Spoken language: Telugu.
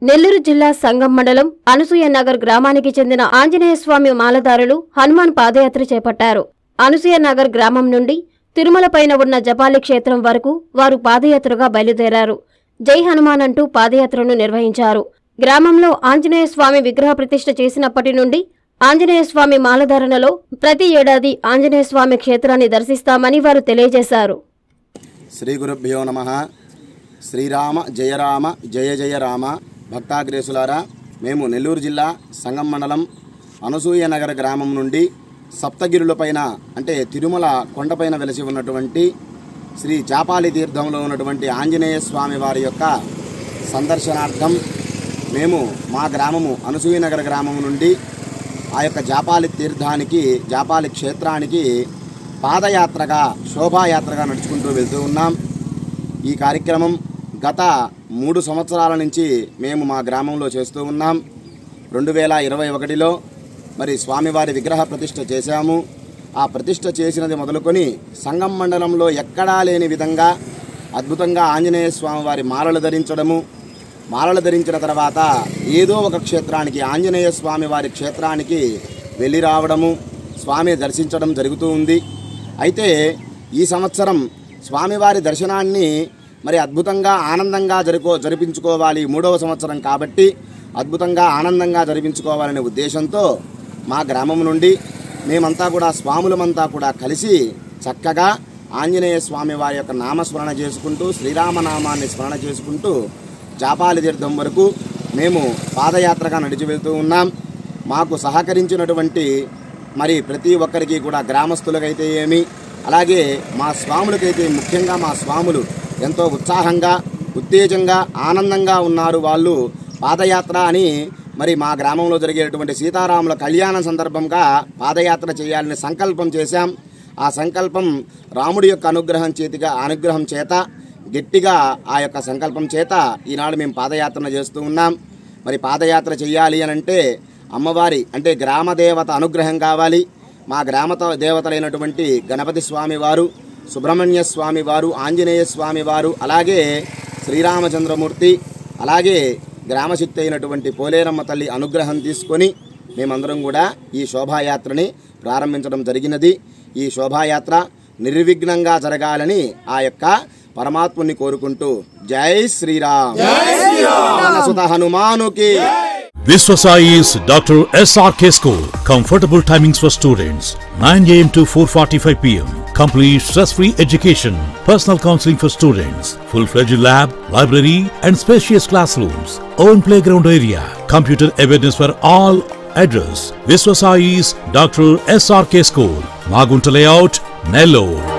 నెల్లూరు జిల్లా సంగం మండలం అనసూయ నగర్ గ్రామానికి చెందిన ఆంజనేయ స్వామి మాలదారులు హనుమాన్ పాదయాత్ర చేపట్టారు అనసూయ నగర్ గ్రామం నుండి తిరుమల పైన ఉన్న జపాలి క్షేత్రం వరకు వారు పాదయాత్రగా బయలుదేరారు జై హనుమాన్ అంటూ పాదయాత్రను నిర్వహించారు గ్రామంలో ఆంజనేయ స్వామి విగ్రహ ప్రతిష్ఠ చేసినప్పటి నుండి ఆంజనేయ స్వామి మాలధారణలో ప్రతి ఏడాది ఆంజనేయ స్వామి క్షేత్రాన్ని దర్శిస్తామని వారు తెలియజేశారు శ్రీ గురుభ్యో నమ శ్రీరామ జయ రామ జయ జయ రామ భక్తాగ్రేసులారా మేము నెల్లూరు జిల్లా సంగం మండలం అనసూయ నగర గ్రామం నుండి సప్తగిరులపైన అంటే తిరుమల కొండపైన వెలసి ఉన్నటువంటి శ్రీ చాపాలి తీర్థంలో ఉన్నటువంటి ఆంజనేయ స్వామి వారి యొక్క సందర్శనార్థం మేము మా గ్రామము అనసూయ నగర గ్రామం నుండి ఆ యొక్క జాపాలి తీర్థానికి జాపాలి క్షేత్రానికి పాదయాత్రగా శోభాయాత్రగా నడుచుకుంటూ వెళ్తూ ఉన్నాం ఈ కార్యక్రమం గత మూడు సంవత్సరాల నుంచి మేము మా గ్రామంలో చేస్తూ ఉన్నాం రెండు వేల ఇరవై ఒకటిలో మరి స్వామివారి విగ్రహ ప్రతిష్ఠ చేశాము ఆ ప్రతిష్ఠ చేసినది మొదలుకొని సంగం మండలంలో ఎక్కడా లేని విధంగా అద్భుతంగా ఆంజనేయ స్వామివారి మాలలు ధరించడము మాలలు ధరించిన తర్వాత ఏదో ఒక క్షేత్రానికి ఆంజనేయ స్వామి వారి క్షేత్రానికి వెళ్ళి రావడము స్వామి దర్శించడం జరుగుతూ ఉంది అయితే ఈ సంవత్సరం స్వామివారి దర్శనాన్ని మరి అద్భుతంగా ఆనందంగా జరుకో జరిపించుకోవాలి మూడవ సంవత్సరం కాబట్టి అద్భుతంగా ఆనందంగా జరిపించుకోవాలనే ఉద్దేశంతో మా గ్రామం నుండి మేమంతా కూడా స్వాములమంతా కూడా కలిసి చక్కగా ఆంజనేయ స్వామి వారి యొక్క నామస్మరణ చేసుకుంటూ శ్రీరామనామాన్ని స్మరణ చేసుకుంటూ జాపాలి తీర్థం వరకు మేము పాదయాత్రగా నడిచి వెళ్తూ ఉన్నాం మాకు సహకరించినటువంటి మరి ప్రతి ఒక్కరికి కూడా గ్రామస్తులకైతే ఏమి అలాగే మా స్వాములకైతే ముఖ్యంగా మా స్వాములు ఎంతో ఉత్సాహంగా ఉత్తేజంగా ఆనందంగా ఉన్నారు వాళ్ళు పాదయాత్ర అని మరి మా గ్రామంలో జరిగేటువంటి సీతారాముల కళ్యాణం సందర్భంగా పాదయాత్ర చేయాలని సంకల్పం చేశాం ఆ సంకల్పం రాముడి యొక్క అనుగ్రహం చేతిగా అనుగ్రహం చేత గట్టిగా ఆ యొక్క సంకల్పం చేత ఈనాడు మేము పాదయాత్ర చేస్తూ ఉన్నాం మరి పాదయాత్ర చేయాలి అని అంటే అమ్మవారి అంటే గ్రామ దేవత అనుగ్రహం కావాలి మా గ్రామ త- దేవతలైనటువంటి గణపతి స్వామి వారు సుబ్రహ్మణ్య స్వామి వారు ఆంజనేయ స్వామి వారు అలాగే శ్రీరామచంద్రమూర్తి అలాగే గ్రామశక్తి అయినటువంటి పోలేరమ్మ తల్లి అనుగ్రహం తీసుకొని మేమందరం కూడా ఈ శోభాయాత్రని ప్రారంభించడం జరిగినది ఈ శోభాయాత్ర నిర్విఘ్నంగా జరగాలని ఆ యొక్క పరమాత్ముని కోరుకుంటూ జై శ్రీరామ్ సుత హనుమానుకి Viswasai is Dr. SRK School. Comfortable timings for students 9 am to 4:45 pm. Complete stress-free education, personal counseling for students, full-fledged lab, library, and spacious classrooms. Own playground area, computer awareness for all. Address: Viswasai's Dr. SRK School, Magunta Layout, Nellore.